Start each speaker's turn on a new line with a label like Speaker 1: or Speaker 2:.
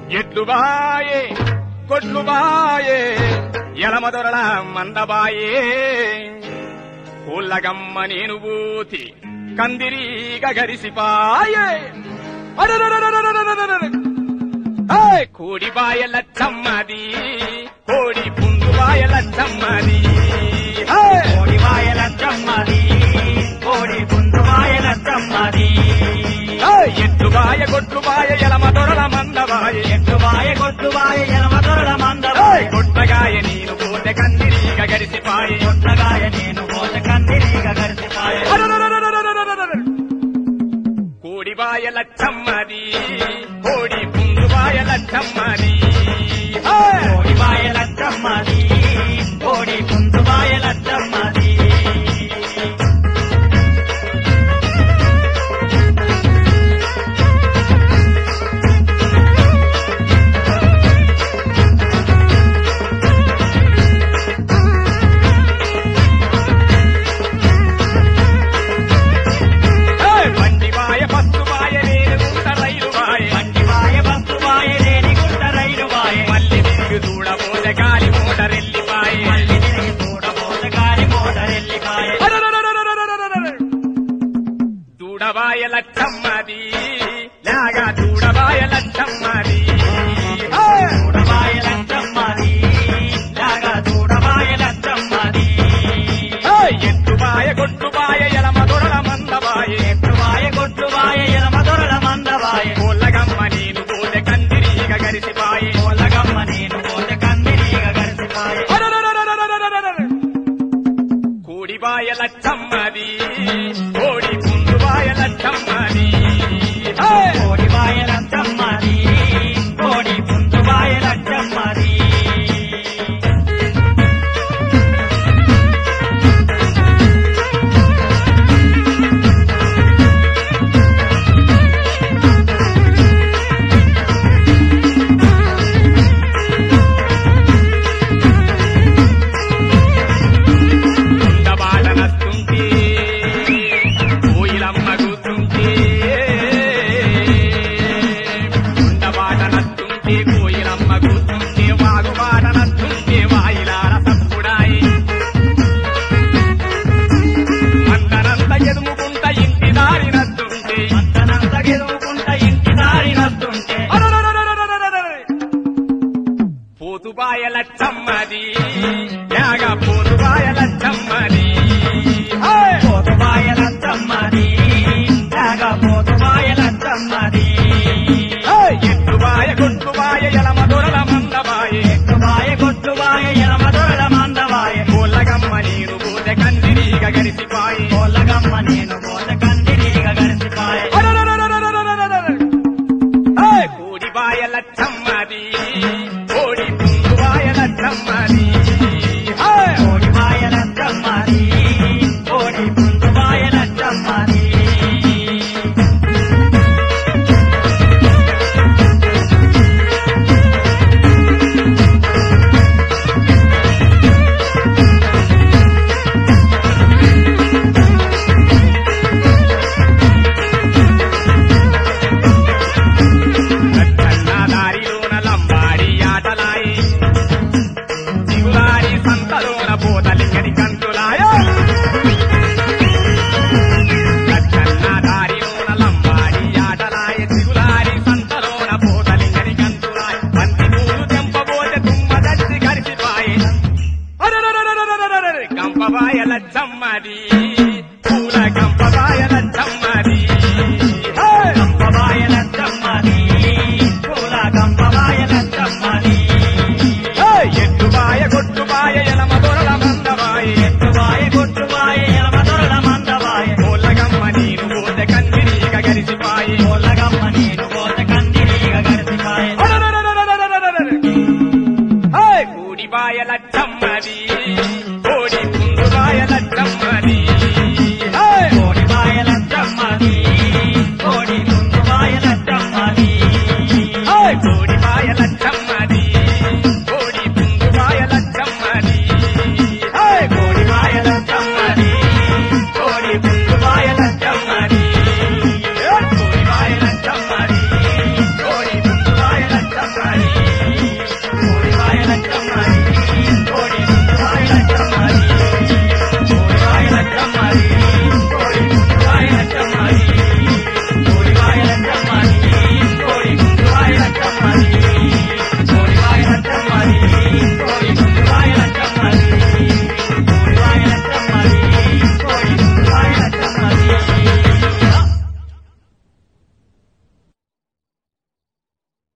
Speaker 1: ఎట్లు బాయే కొట్లు బాయే ఎలమదొరల మందబాయే పూలగమ్మ నేను బూతి కందిరీగ గరిసిపాయే అరెరెరెరెరెరెరెరెరెరె. ఏయ్! కోడిబాయ లచ్చమ్మది కోడి పుందుబాయ లచ్చమ్మది ఏయ్!
Speaker 2: కోడి వాయల చమ్మది కోడి పుందు వాయల చమ్మది
Speaker 1: ఏయ్! ఎట్టుబాయ కొట్టుబాయ ఎలమదొరల మందబాయ
Speaker 2: ఎట్టు వాయ కొట్టు వాయ ఎనమ దొరల మందల
Speaker 1: ఏయ్! కొట్టగాయ నేను పోతే కందిరీగ గరిసిపాయే
Speaker 2: కొట్టగాయ నేను పోత కందిరీగ గరిసిపాయ
Speaker 1: కోడిబాయ లచ్చమ్మది కోడి పుందుబాయ లచ్చమ్మది ఏయ్!
Speaker 2: కోడి వాయల చమ్మది కోడి పుందు వాయల చమ్మది
Speaker 1: ఏయ్! బండిబాయ బస్సుబాయ రేణుగుంట రైలుబాయ
Speaker 2: మంటి వాయ బస్సు వాయ లేని గుట్ట రైలు వాయ
Speaker 1: మల్లి తిరిగి చూడబోతే గాలి మోటరెల్లిపాయ
Speaker 2: మల్లి తిరిగి చూడబోత గాలి మోటరెల్లిపాయ
Speaker 1: దూడబాయ లచ్చమ్మది లాగా దూడబాయ లచ్చమ్మది ఏయ్!
Speaker 2: చూడవాయల చమ్మది లాగా చూడవాయల చమ్మది
Speaker 1: ఏయ్! ఎట్టుబాయ కొట్టుబాయ ఎలమ దొరల మందబాయ
Speaker 2: వాయ కొట్టు వాయ ఎనమ దొరల మందవాయ
Speaker 1: కోళ్ళగమ్మ నేను పోతే కందిరీగ గరిసిపాయ
Speaker 2: కోలగమ్మ నేను పోత కందిరీగ గరిసిపాయ
Speaker 1: కోడిబాయ లచ్చమ్మది కోడి పుండుబాయ లచ్చమ్మది ఏయ్!
Speaker 2: కోడి వాయల చమ్మది కోడి పుంజు వాయల చమ్మది
Speaker 1: ఉండబాట నస్తుంటే కోయిలమ్మ కూతుంటే ఉండబాట నస్తుంటే కోయిలమ్మ కూతుంటే వాగుబాట నస్తుంటే వాయిలార సప్పుడాయి అందనంత ఎదుముకుంట ఇంటి దారి నస్తుంటే
Speaker 2: అంతనంత గెలువుకుంట ఇంటి దారి నస్తుంటే
Speaker 1: పోతుబాయ లచ్చమ్మది యాగ పోతుబాయ లచ్చమ్మది ఏయ్!
Speaker 2: పోతు వాయల చమ్మది లాగా పోతు వాయల చమ్మది
Speaker 1: ఏయ్! ఎట్టుబాయ కొట్టుబాయ ఎలమ దొరల మందబాయ
Speaker 2: వాయ కొట్టు వాయ ఎనమ దొరల మందవాయ
Speaker 1: కోళ్ళగమ్మ నేను పోతే కందిరీగ గరిసిపాయి
Speaker 2: కోలగమ్మ నేను పోత కందిరీగ గరిసిపాయ
Speaker 1: కోడిబాయ లచ్చమ్మది